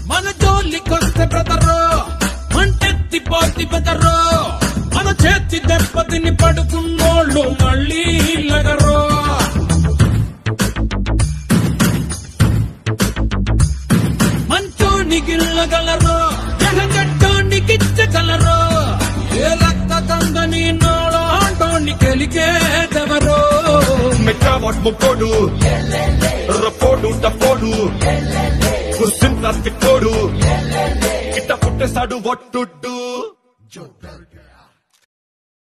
మన జోలికొస్తే బ్రదరు మంటెత్తి పోతి బెదరు మన చేతి దెబ్బతిని పడుకున్నోళ్ళు మళ్ళీ లగరు మంచోని గిల్లగలరు జగగట్టోని గిచ్చగలరు ఏ లక్క కందని నోళాంటోని కెలికేదెవరు Mettavot mokodu Rapodu tapodu Kusinna tikkodu కిట్ట పుట్టేశాడు ఒట్టుడ్డు